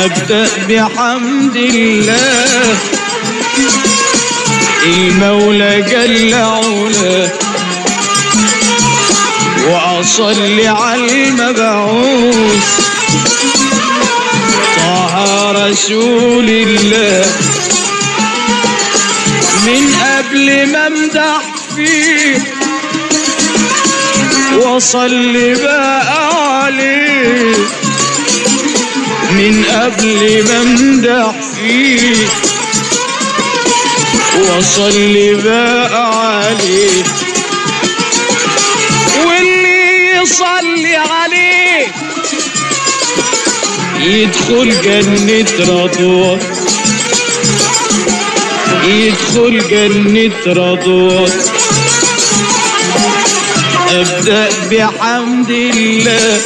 أبدأ بحمد الله المولى جل علا وأصلي على المبعوث طه رسول الله من قبل ما امدح فيه وصلي بقى عليه من قبل ما امدح فيه وصلي بقى عليه واللي يصلي عليه يدخل جنة رضوان يدخل جنة رضوان أبدأ بحمد الله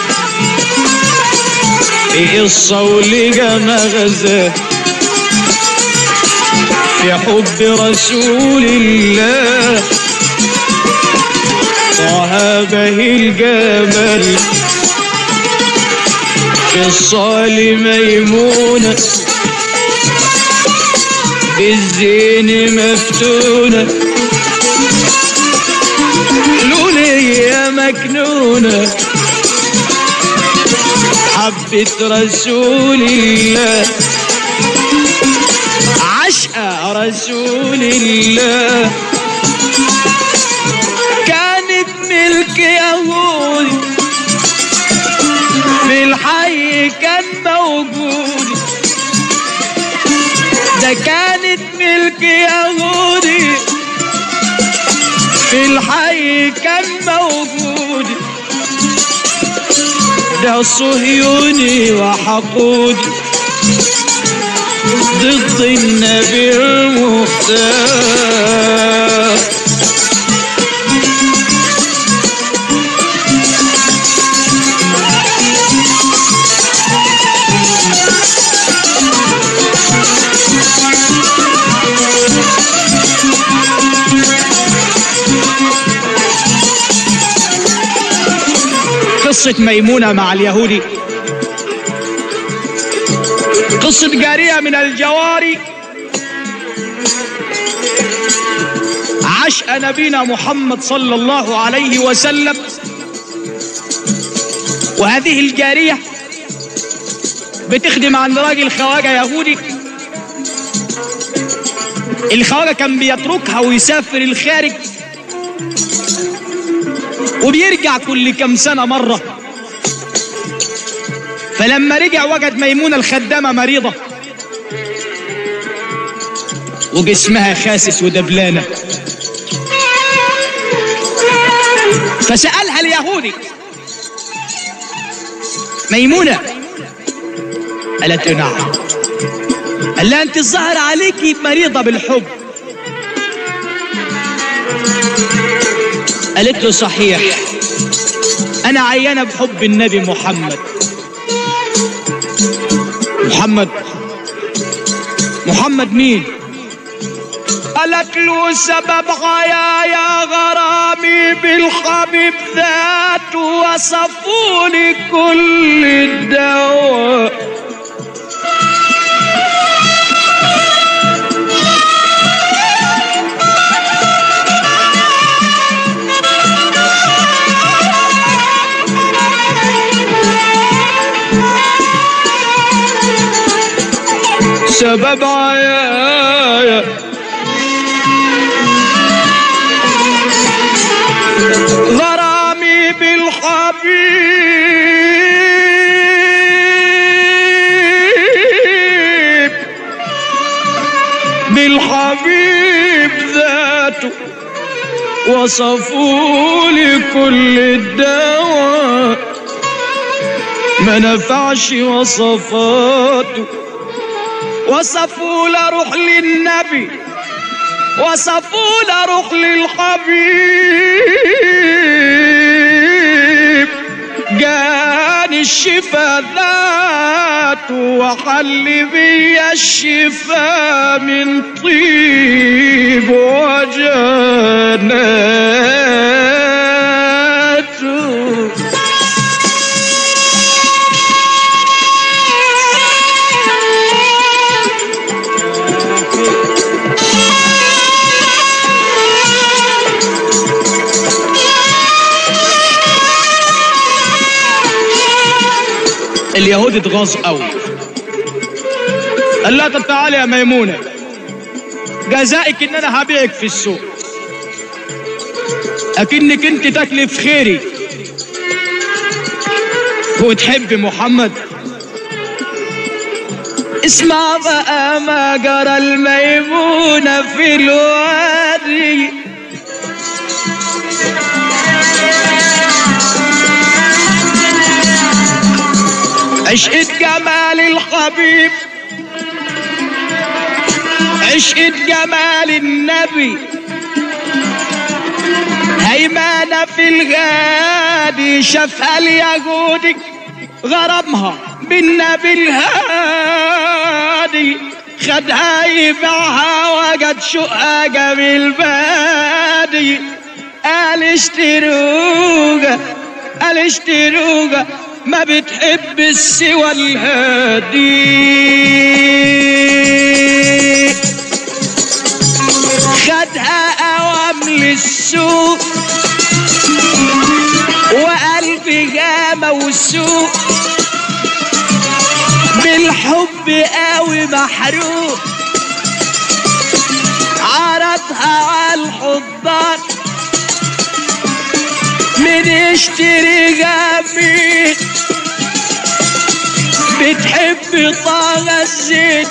الصول جمع غزاه في حب رسول الله طه به الجمال في الصال ميمونة بالزين مفتونة لولية مكنونة حبة رسول الله عشق رسول الله كانت ملك يهودي في الحي كان موجود ده كانت ملك يهودي في الحي كان موجود ده صهيوني وحقودي ضد النبي المختار قصة ميمونة مع اليهودي قصة جارية من الجواري عشق نبينا محمد صلى الله عليه وسلم وهذه الجارية بتخدم عند راجل خواجة يهودي الخواجة كان بيتركها ويسافر الخارج وبيرجع كل كم سنة مرة فلما رجع وجد ميمونة الخدامة مريضة وجسمها خاسس ودبلانة فسألها اليهودي ميمونة قالت له نعم قال لها انت الظاهر عليكي مريضة بالحب قالت له صحيح انا عيانة بحب النبي محمد محمد محمد مين قالت له سبب غيايا غرامي بالحبيب ذات وصفوا لي كل الدواء سبب عيايا غرامي بالحبيب بالحبيب ذاته وصفوا لي كل الدواء ما نفعش وصفاته وصفوا لروح للنبي وصفوا لروح للحبيب جاني الشفا ذات وحل بي الشفا من طيب وجناته اليهود اتغاظوا قوي قال لها طب تعالي يا ميمونه جزائك ان انا هبيعك في السوق اكنك انت تاكلي في خيري وتحب محمد اسمع بقى ما جرى الميمونة في الوادي عشقة جمال الحبيب عشقة جمال النبي هيمانة في الغادي شافها اليهودي غرمها بالنبي الهادي خدها يبيعها وجد شقها جميل بادي قال اشتروجة قال اشتروجة ما بتحب السوى الهادي خدها قوام للسوق وقلبها موسوق بالحب قوي محروق عرضها على الحضان من يشتري جميل بتحب طه الزيت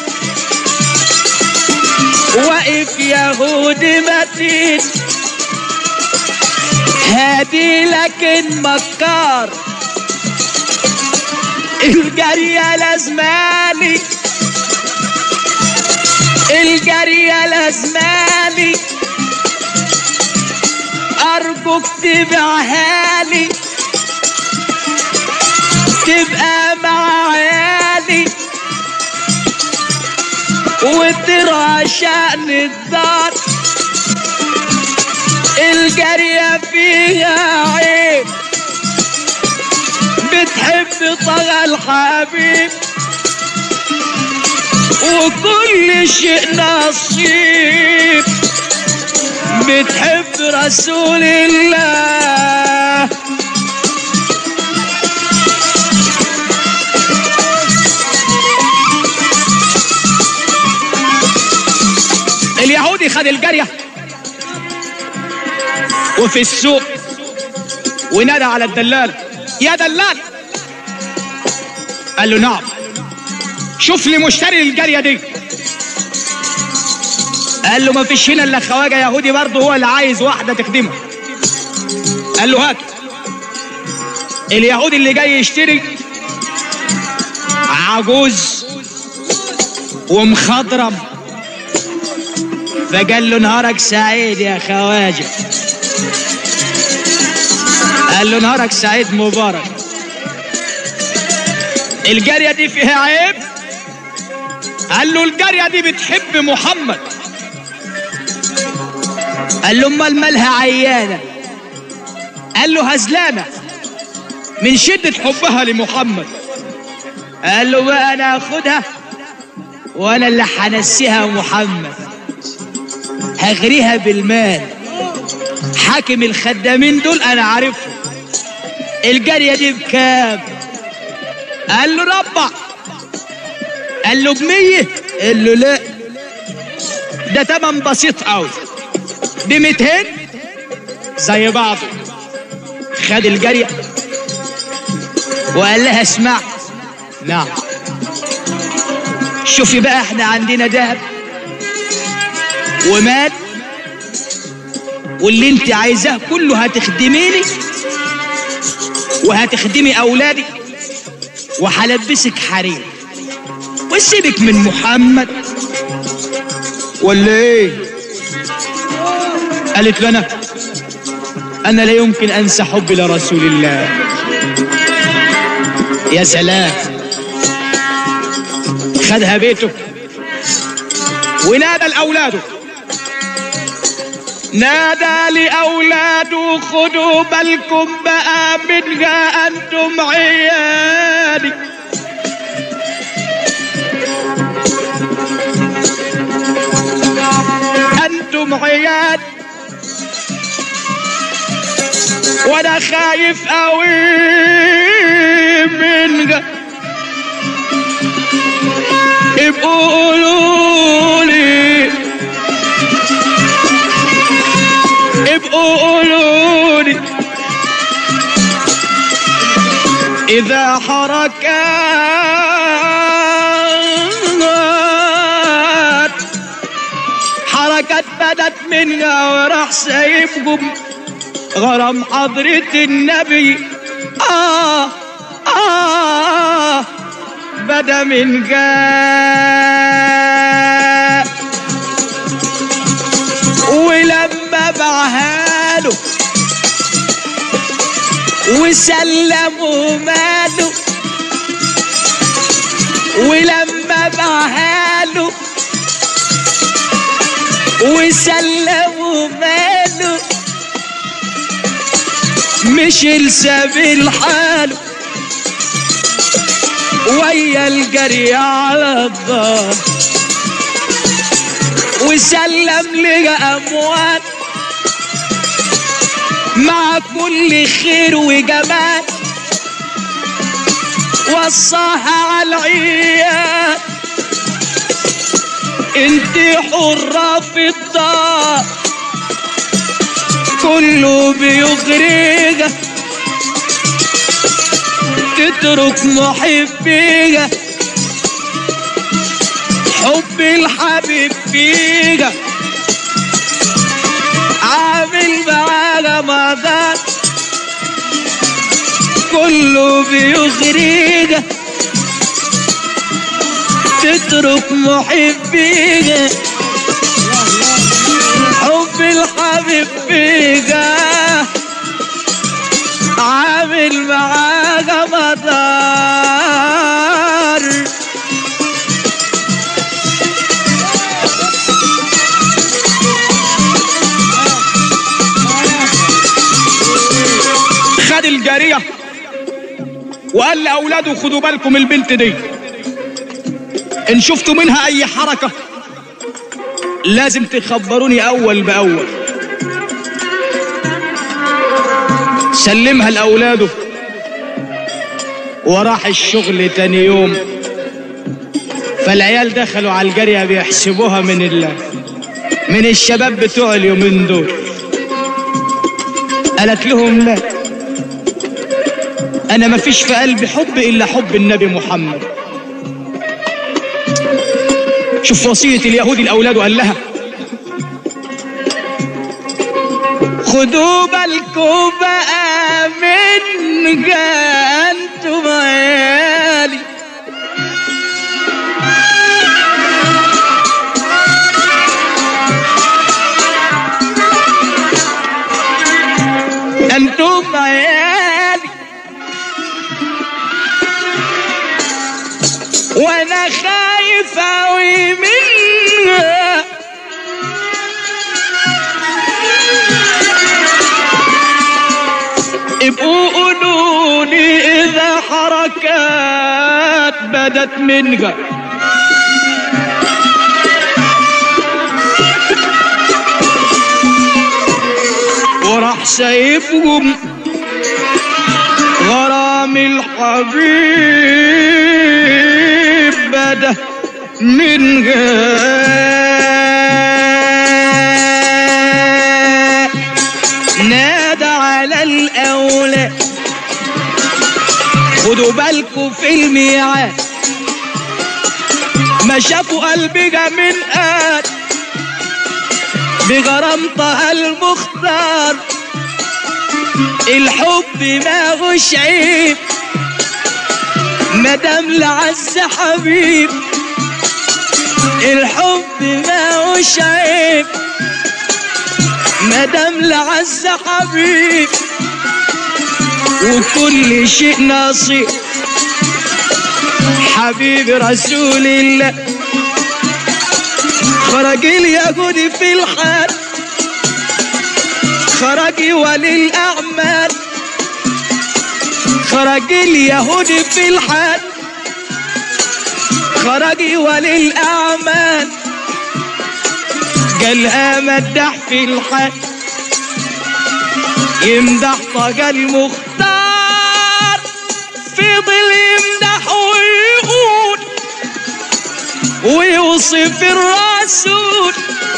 واقف يهودي متين هادي لكن مكار الجارية لازماني الجارية لازماني أرجوك تبيعها لي تبقى مع عيالي وترى شأن الدار الجارية فيها عيب بتحب طغى الحبيب وكل شيء نصيب بتحب رسول الله اليهودي خد الجارية وفي السوق ونادى على الدلال يا دلال قال له نعم شوف لي مشتري الجارية دي قال له ما فيش هنا الا خواجه يهودي برضه هو اللي عايز واحده تخدمه قال له هات اليهودي اللي جاي يشتري عجوز ومخضرم فقال له نهارك سعيد يا خواجه قال له نهارك سعيد مبارك الجارية دي فيها عيب قال له الجارية دي بتحب محمد قال له امال مالها عيانة قال له هزلانة من شدة حبها لمحمد قال له بقى انا اخدها وانا اللي هنسيها محمد هغريها بالمال حاكم الخدامين دول انا عارفهم الجارية دي بكام قال له ربع قال له بمية قال له لا ده تمن بسيط قوي بميتين زي بعضه خد الجارية وقال لها اسمع نعم شوفي بقى احنا عندنا ذهب ومال واللي انت عايزاه كله هتخدميني وهتخدمي اولادي وهلبسك حرير وسيبك من محمد ولا ايه قالت لنا انا لا يمكن انسى حبي لرسول الله يا سلام خدها بيته ونادى لاولاده نادى لأولاده خدوا بالكم بقى منها أنتم عيالي أنتم عيال وأنا خايف أوي منها قولوا لي ابقوا قولوا لي إذا حركات حركات بدت منها وراح سايبكم غرام حضرة النبي آه آه بدا من جاء ولما بعهاله وسلموا ماله ولما بعهاله وسلموا ماله مش لسبيل حاله ويا الجري على الدار وسلم لي اموال مع كل خير وجمال وصاها على العيال انت حرة في الدار كله بيغرقك تترك محبيك حب الحبيب فيك عامل معاه رمضان كله بيغريك تترك محبيك حب الحبيب فيك عامل معاه رمضان خد الجارية وقال لأولاده خدوا بالكم البنت دي إن شفتوا منها أي حركة لازم تخبروني أول بأول سلمها لأولاده وراح الشغل تاني يوم فالعيال دخلوا على الجارية بيحسبوها من الله من الشباب بتوع اليومين دول قالت لهم لا انا ما فيش في قلبي حب الا حب النبي محمد شوف وصية اليهودي الاولاد قال لها خدوا بالكم بقى من انتم عيالي انتم عيالي وانا خايف اوي منها ابقوا قولولي اذا حركات بدت منها وراح سايبهم غرام الحبيب بدا من غير نادى على الأولاد خدوا بالكم في الميعاد ما شافوا قلبي جا من قاد بغرام طه المختار الحب ما غش عيب مدام لعز حبيب الحب ما غش عيب مدام لعز حبيب وكل شيء نصيب حبيب رسول الله خرج اليهودي في الحال خرج ولي الأعمال خرج اليهودي في الحال خرج ولي الأعمال قالها مدح في الحال يمدح طه المختار فضل يمدح ويقول ويوصف الرسول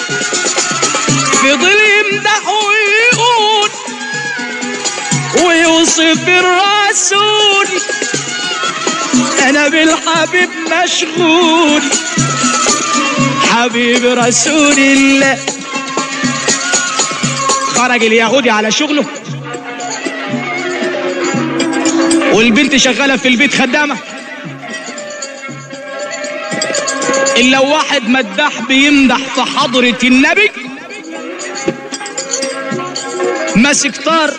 فضل يمدح ويقول ويوصف الرسول انا بالحبيب مشغول حبيب رسول الله خرج اليهودي على شغله والبنت شغاله في البيت خدامه الا واحد مداح بيمدح في حضره النبي ماسك طار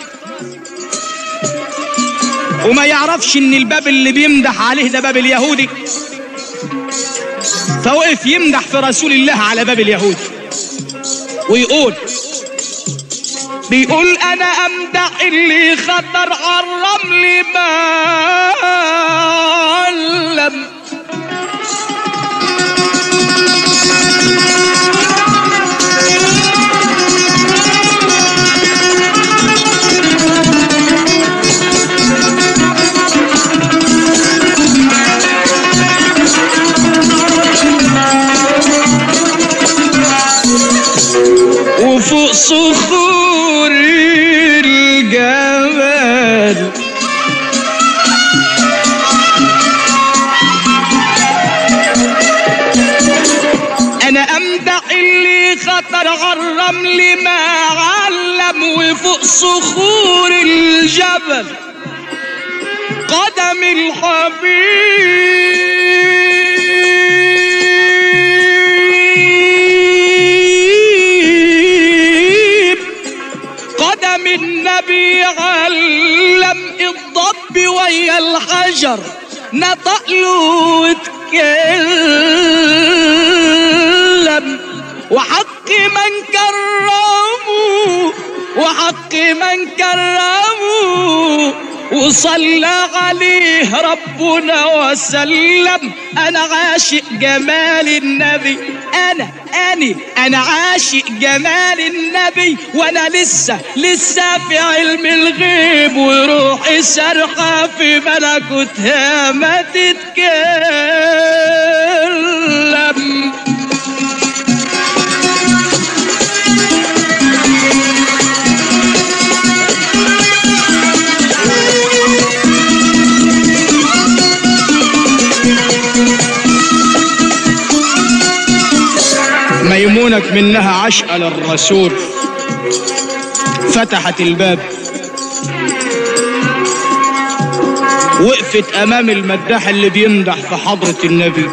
وما يعرفش ان الباب اللي بيمدح عليه ده باب اليهودي فوقف يمدح في رسول الله على باب اليهودي ويقول بيقول انا امدح اللي خطر على الرمل ما علم وفوق صخور الجبل انا امدح اللي خطر على الرمل ما علم وفوق صخور الجبل قدم الحبيب قدم النبي علم الضب ويا الحجر نطق له واتكلم وحق من كرمه وحق من كرمه وصلى عليه ربنا وسلم انا عاشق جمال النبي انا اني انا عاشق جمال النبي وانا لسه لسه في علم الغيب وروحي سرحه في ملكوتها ما تتكلم ميمونك منها عشقة للرسول فتحت الباب وقفت امام المداح اللي بيمدح في حضرة النبي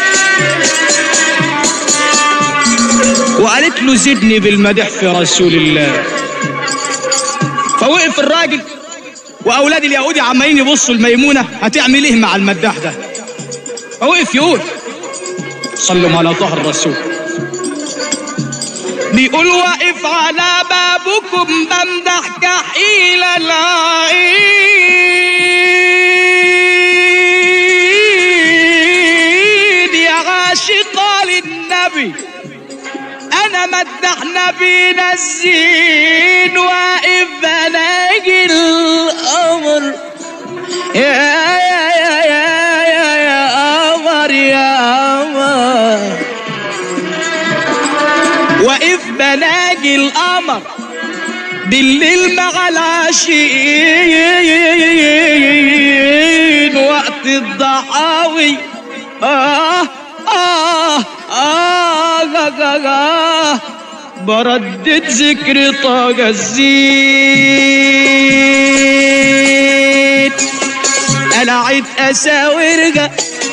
وقالت له زدني بالمدح في رسول الله فوقف الراجل واولاد اليهودي عمالين يبصوا الميمونه هتعمل ايه مع المداح ده فوقف يقول صلوا على ظهر الرسول بيقول واقف على بابكم بمدح كحيل العيد يا عاشقة للنبي انا مدح نبينا الزين واقف بلاقي القمر يا يا يا يا يا يا قمر يا قمر واقف بلاقي القمر بالليل مع العاشقين وقت الضحاوي آه آه آه آه آه آه بردد ذكر طاقة الزين قلعت أساورجة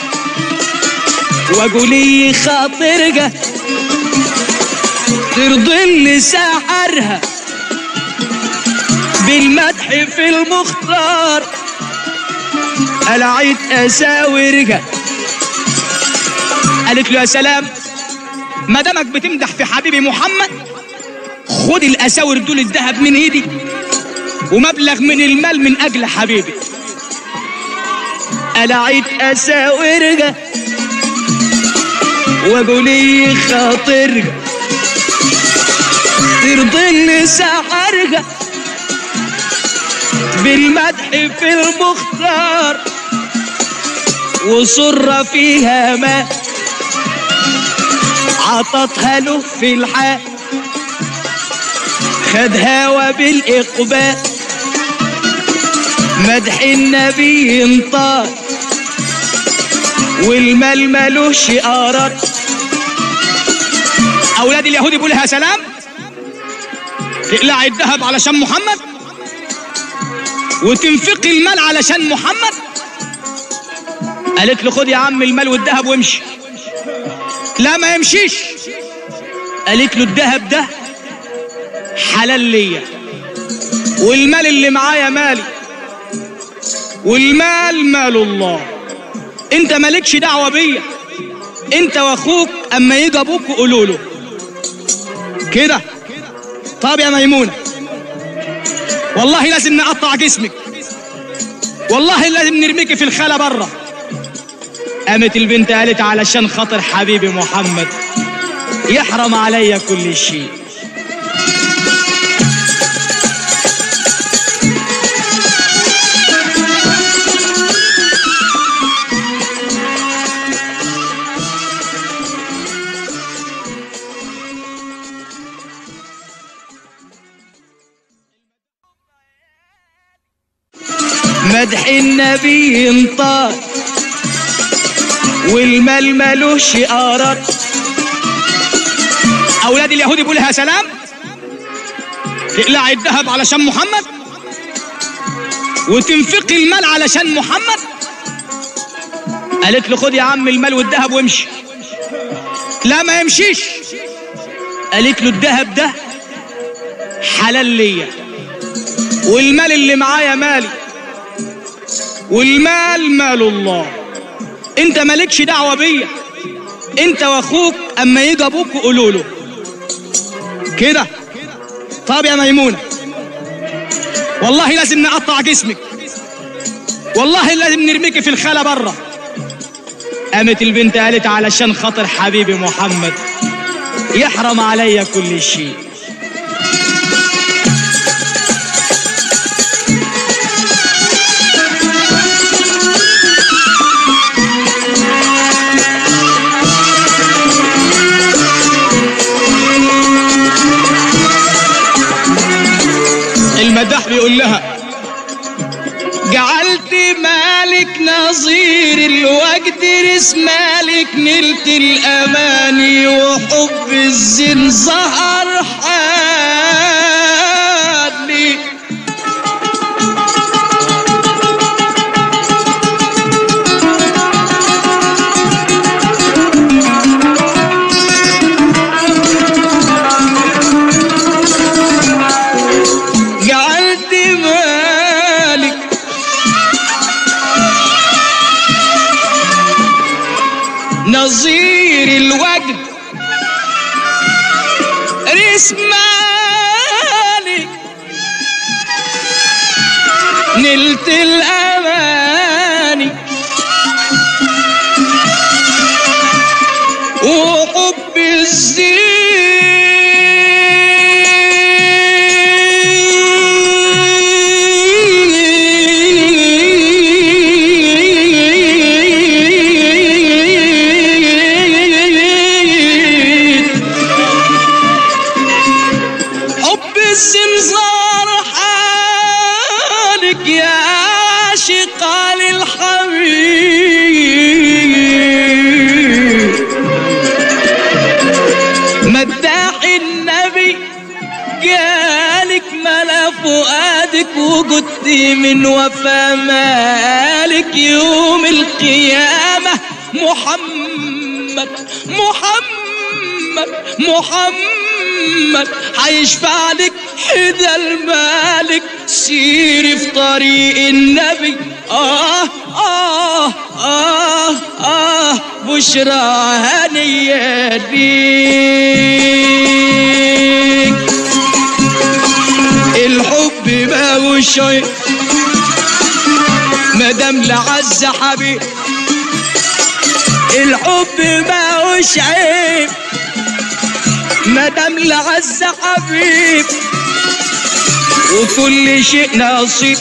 وقولي خاطرجة ترضي سحرها بالمدح في المختار قلعت أساورجة قالت له يا سلام ما دامك بتمدح في حبيبي محمد خد الاساور دول الذهب من ايدي ومبلغ من المال من اجل حبيبي قلعت اساورجة وقولي خاطرجة ترضي سحرجة بالمدح في المختار وصر فيها ما عطتها له في الحال خد هوا بالإقبال مدح النبي انطار والمال ملوش قرار أولاد اليهود بيقولوا لها سلام تقلع الذهب علشان محمد وتنفقي المال علشان محمد قالت له خد يا عم المال والذهب وامشي لا ما يمشيش قالت له الذهب ده حلال ليا والمال اللي معايا مالي والمال مال الله انت مالكش دعوه بيا انت واخوك اما يجي ابوك قولوا له كده طب يا ميمونه والله لازم نقطع جسمك والله لازم نرميك في الخلا بره قامت البنت قالت علشان خاطر حبيبي محمد يحرم عليا كل شيء مدح النبي انطار والمال ملوش قرار اولاد اليهود بيقولوا لها سلام تقلع الذهب علشان محمد وتنفقي المال علشان محمد قالت له خد يا عم المال والذهب وامشي لا ما يمشيش قالت له الذهب ده حلال ليا والمال اللي معايا مالي والمال مال الله انت مالكش دعوه بيا انت واخوك اما يجي ابوك قولوا له كده طب يا ميمونه والله لازم نقطع جسمك والله لازم نرميك في الخلا بره قامت البنت قالت علشان خاطر حبيبي محمد يحرم عليا كل شيء المداح بيقول لها جعلت مالك نظير الوجد رس مالك نلت الاماني وحب الزين ظهر حالي جعلت مالك نظير الوجد ريس مالك نلت الأماني وحب الزين حب الزنزار حالك يا عاشق للحبيب مداح النبي جالك ملا فؤادك وجدت من وفا مالك يوم القيامة محمد محمد محمد هيشفع لك حدا المالك سيري في طريق النبي آه آه آه آه بشرى هنية ليك الحب ما هو شيء مدام لعز حبيب الحب ما هوش عيب مدام لعز حبيب وكل شيء نصيب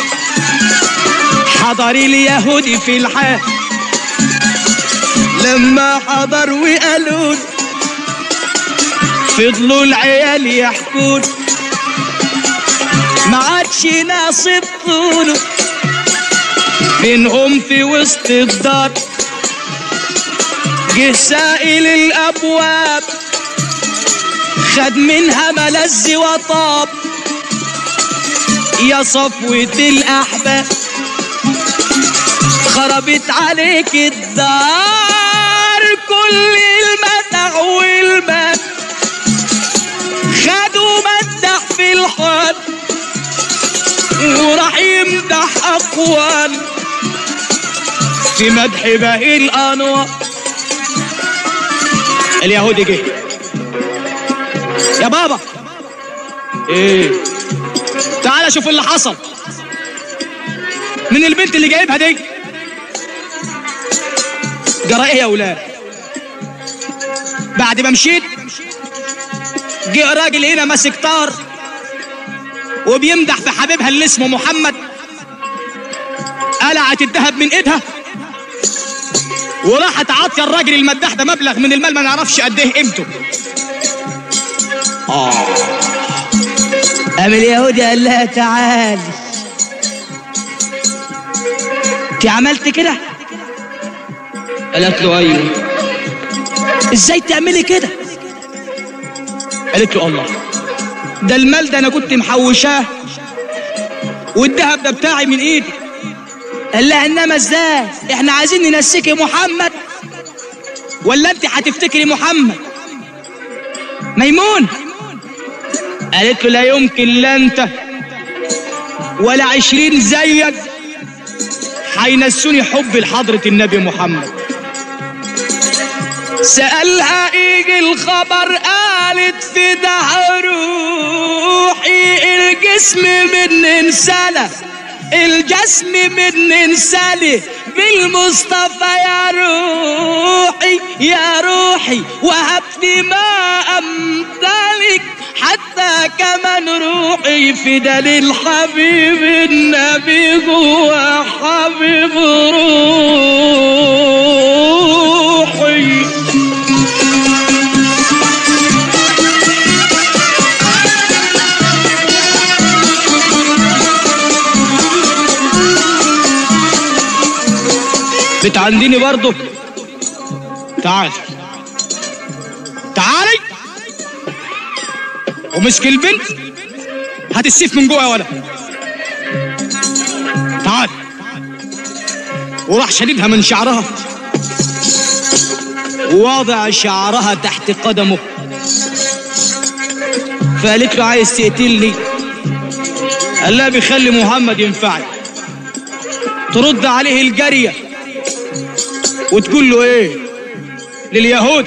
حضر اليهودي في الحال لما حضر وقالوا فضلوا العيال يحكون ما عادش ناس طوله بينهم في وسط الدار جه سائل الابواب خد منها ملذ وطاب يا صفوة الأحباب خربت عليك الدار كل المتع والمال خدوا مدح في الحال وراح يمدح أقوال في مدح باقي الأنوار اليهودي جه يا بابا ايه تعالى شوف اللي حصل من البنت اللي جايبها دي جرى ايه يا ولاد بعد ما مشيت جه راجل هنا ماسك طار وبيمدح في حبيبها اللي اسمه محمد قلعت الذهب من ايدها وراحت عاطيه الراجل المداح ده مبلغ من المال ما نعرفش قد ايه قيمته اه قام اليهودي قال لها تعالي انت عملت كده قالت له ايوه ازاي تعملي كده قالت له الله ده المال ده انا كنت محوشاه والذهب ده بتاعي من ايدي قال لها انما ازاي احنا عايزين ننسكي محمد ولا انت هتفتكري محمد ميمون قالت له لا يمكن لا انت ولا عشرين زيك هينسوني حب لحضرة النبي محمد سألها ايه الخبر قالت في ده روحي الجسم من انسلة الجسم من انسلة بالمصطفى يا روحي يا روحي وهبني ما امتلك حتى كمان روحي في دليل حبيب النبي جوا حبيب روحي بتعنديني برضه تعال تعالي ومسك البنت هات السيف من جوه يا ولد تعال وراح شديدها من شعرها ووضع شعرها تحت قدمه فقالت له عايز تقتلني قال لها بيخلي محمد ينفعك ترد عليه الجاريه وتقول له ايه لليهودي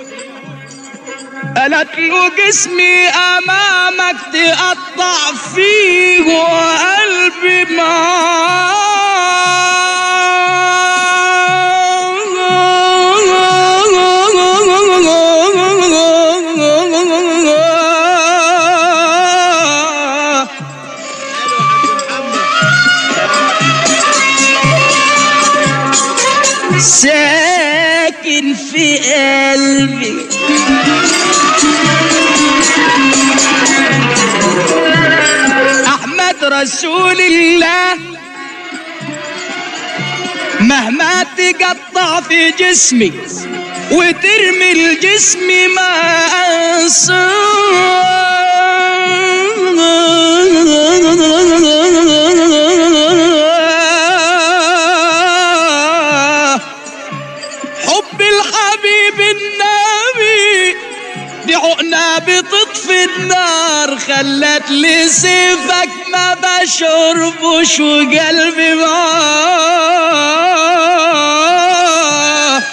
قالت له جسمي امامك تقطع فيه وقلبي معاه ساكن في قلبي احمد رسول الله مهما تقطع في جسمي وترمي الجسم ما انساه حب الحبيب النبي دي عقنا بتطفي النار خلت لي سيفك ما بشربش وقلبي معاه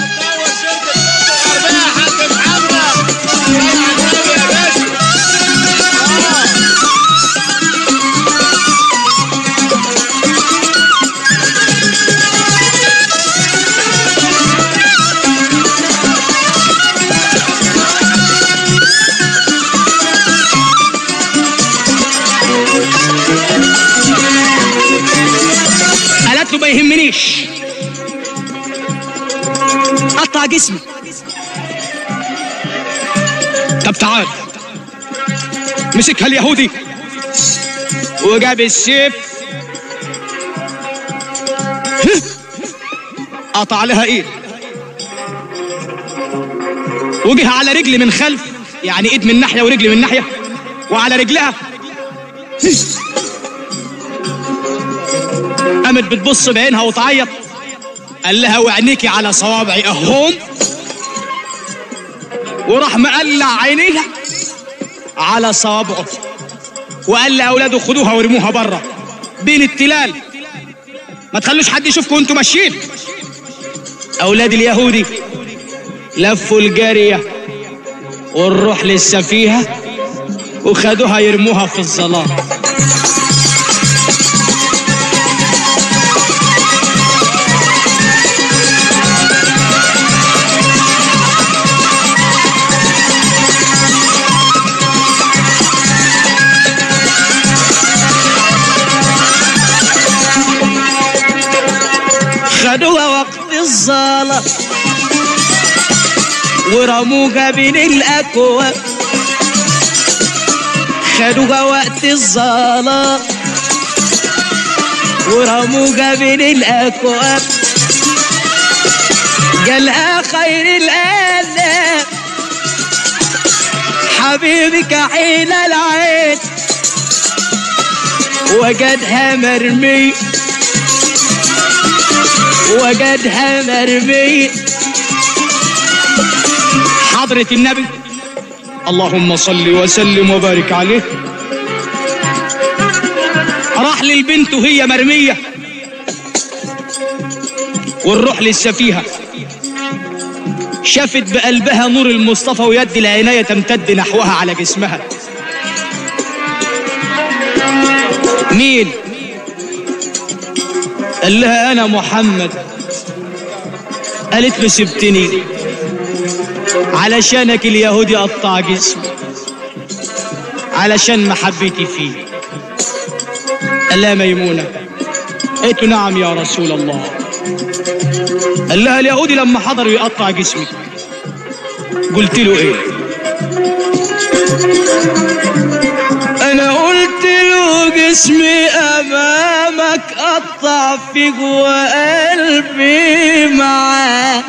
قالت له ما يهمنيش قطع جسمي طب تعال تعال مسكها اليهودي وجاب السيف قطع لها ايد وجه على رجل من خلف يعني ايد من ناحيه ورجل من ناحيه وعلى رجلها قامت بتبص بعينها وتعيط قال لها وعينيكي على صوابعي اهون وراح مقلع عينيها على صوابعه وقال لاولاده خدوها وارموها بره بين التلال ما تخلوش حد يشوفكم وانتوا ماشيين اولاد اليهودي لفوا الجاريه والروح لسه فيها وخدوها يرموها في الظلام خدوها وقت الصلاة ورموها بين الأكواب خدوها وقت الصلاة ورموها بين الأكواب قالها خير الآلام حبيبك حين العين وجدها مرمي وجدها مرمي حضرة النبي اللهم صل وسلم وبارك عليه راح للبنت وهي مرمية والروح لسه فيها شافت بقلبها نور المصطفى ويد العناية تمتد نحوها على جسمها مين قال لها انا محمد قالت له سبتني علشانك اليهودي قطع جسمي علشان محبتي فيه قال لها ميمونه قالت له نعم يا رسول الله قال لها اليهودي لما حضر يقطع جسمي قلت له ايه انا قلت له جسمي امامك قطع فيك وقلبي معاك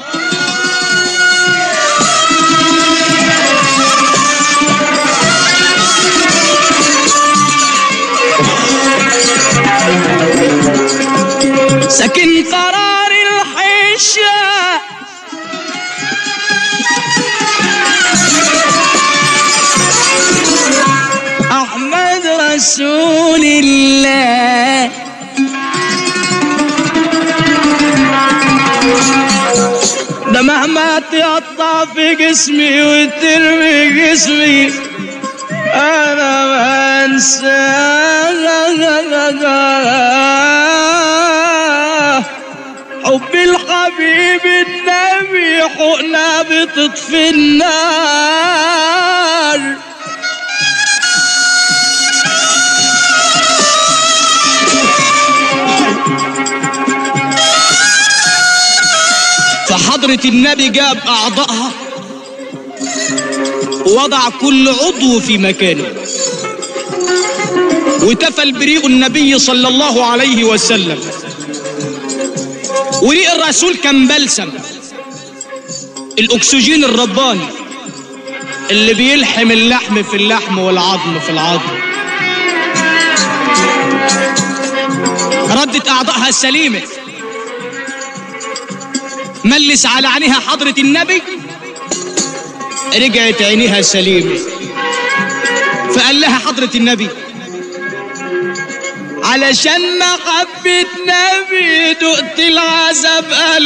سكن قرار الحشا أحمد رسول الله ده مهما تقطع في جسمي وترمي جسمي أنا ما أنساك حب الحبيب النبي حقنا بتطفي النار فحضرة النبي جاب أعضائها ووضع كل عضو في مكانه وتفل بريق النبي صلى الله عليه وسلم وريق الرسول كان بلسم الأكسجين الرباني اللي بيلحم اللحم في اللحم والعظم في العظم ردت أعضائها السليمة ملس على عينيها حضرة النبي رجعت عينيها سليمة فقال لها حضرة النبي علشان محبة نبي دقت العذاب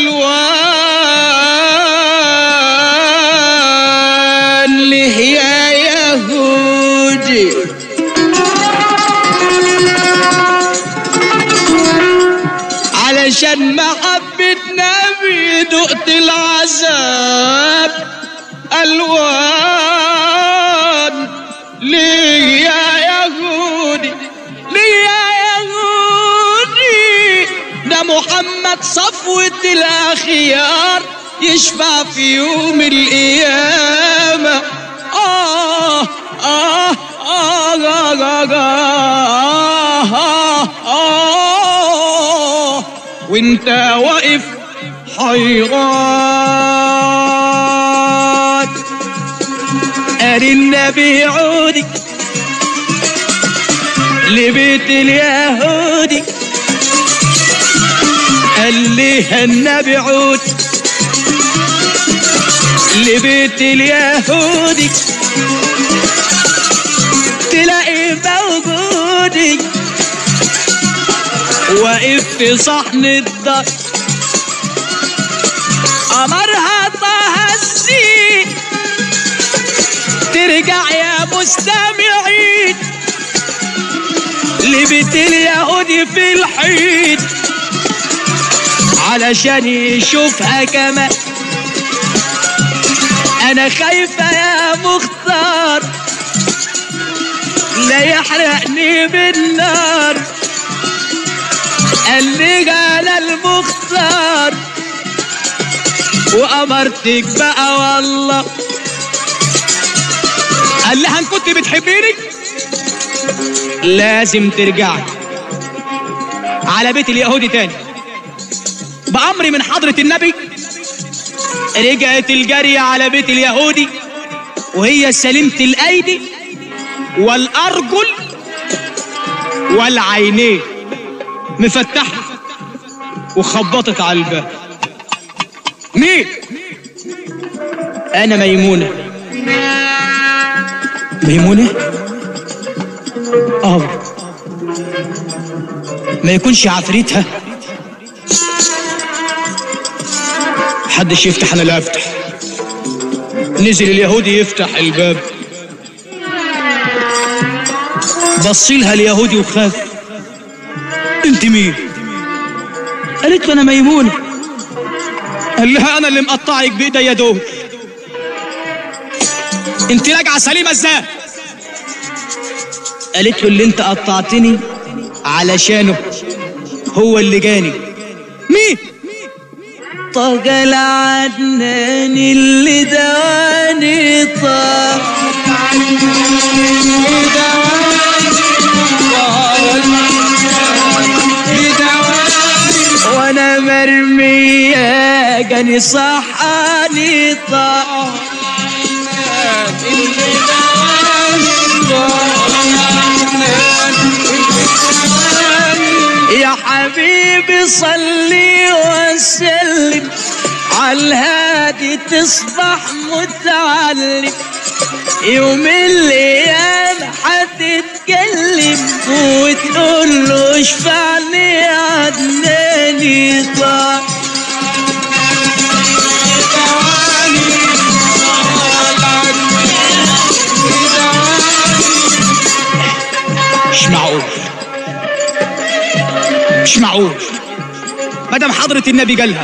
ألوان ليه يا يهودي علشان محبة نبي دقت العذاب ألوان ليه يا يهودي ليه يا يهودي ده محمد صفوة الأخيار يشفع في يوم القيامة آه آه وانت واقف حيران قال النبي عودي لبيت اليهودي قال لي النبي عود لبيت اليهودي تلاقي موجودي واقف في صحن الدار أمرها طه السين ترجع يا مستمعين لبيت اليهودي في الحيط علشان يشوفها كمان انا خايفة يا مختار لا يحرقني بالنار قال لي قال المختار وامرتك بقى والله قال لها ان كنت بتحبيني لازم ترجعي على بيت اليهودي تاني بأمر من حضرة النبي رجعت الجارية على بيت اليهودي وهي سليمة الأيدي والأرجل والعينين مفتحة وخبطت على الباب مين؟ أنا ميمونة ميمونة؟ اه ما يكونش عفريتها محدش يفتح انا لا افتح نزل اليهودي يفتح الباب بصيلها اليهودي وخاف انت مين قالت له انا ميمونه قال لها انا اللي مقطعك بايديا دول انت راجعه سليمه ازاي قالت له اللي انت قطعتني علشانه هو اللي جاني مين طاقة العدنان اللي دواني طاق وانا مرمية جاني صحاني طاق يا حبيبي صلي وسلم على الهادي تصبح متعلم يوم الايام حتتكلم وتقول له اشفعني عدناني طاق مش معقول مش معقول مدام حضرة النبي قالها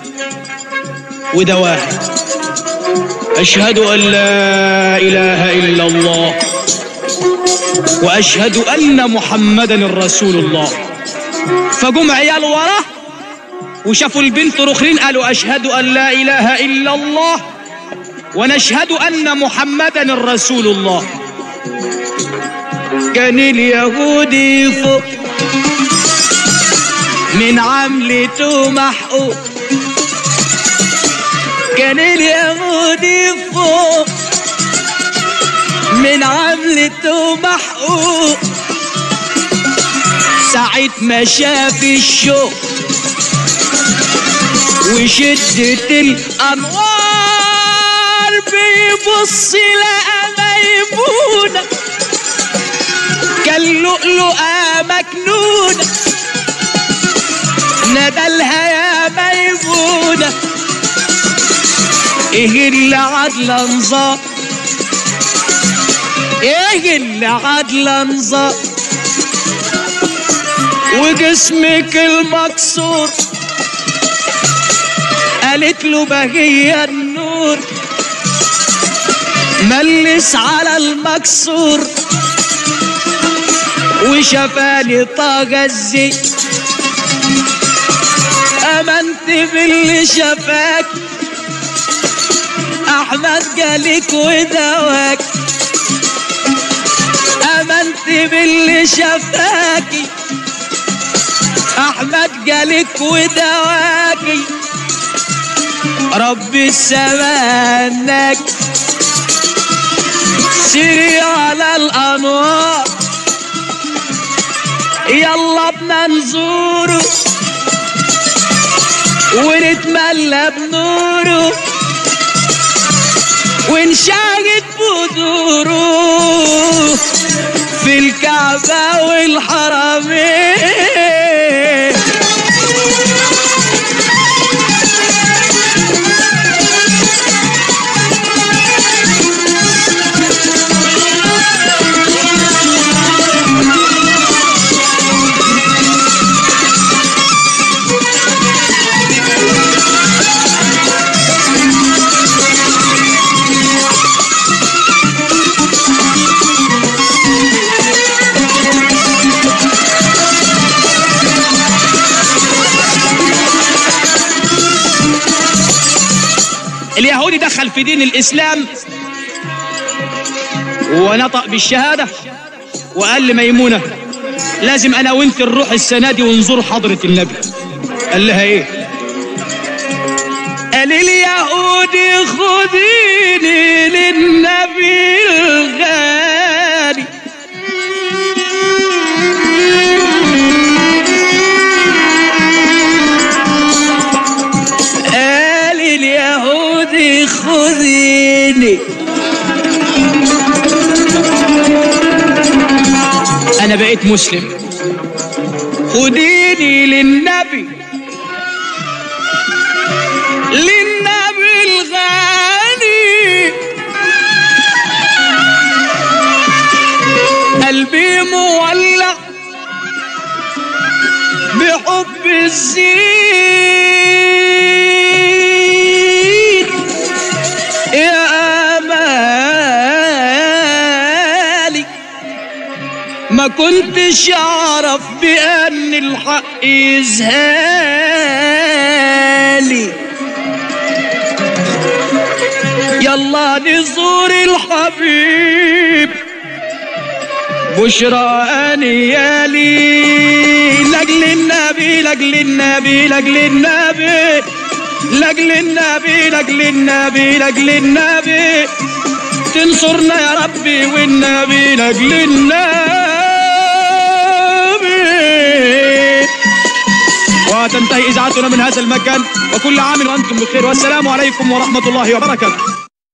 وده واحد أشهد أن لا إله إلا الله وأشهد أن محمدا رسول الله فقوم عيال وراه وشافوا البنت رخرين قالوا أشهد أن لا إله إلا الله ونشهد أن محمدا رسول الله كان اليهودي فوق من عملته محقوق كان اليهودي فوق من عملته محقوق ساعة ما شاف الشوق وشدة الأنوار بيبص لقى ميمونة كان لؤلؤة مكنونة ندلها يا ميمونة ايه اللي عدل نظام ايه اللي عدل نظام وجسمك المكسور قالت له بهي النور ملس على المكسور وشفاني طاقة الزيت امنت باللي شفاك احمد جالك ودواك امنت فرحت باللي شفاكي احمد جالك ودواكي رب السمانك سيري على الانوار يلا بنا نزوره ونتملى بنوره ونشاهد بذوره في الكعبة والحرمين اليهودي دخل في دين الإسلام ونطق بالشهادة وقال لميمونة لازم أنا وأنت نروح السنة دي ونزور حضرة النبي قال لها إيه قال اليهودي خذيني للنبي الغالي قال اليهودي خذيني انا بقيت مسلم خديني للنبي للنبي الغالي قلبي مولع بحب الزين يا امالي ما كنتش اعرف بان الحق يزهالي يلا نزور الحبيب بشرى انيالي لاجل النبي لاجل النبي لاجل النبي لاجل النبي لاجل النبي لاجل النبي تنصرنا يا ربي والنبي لاجل النبي وتنتهي اذاعتنا من هذا المكان وكل عام وانتم بخير والسلام عليكم ورحمه الله وبركاته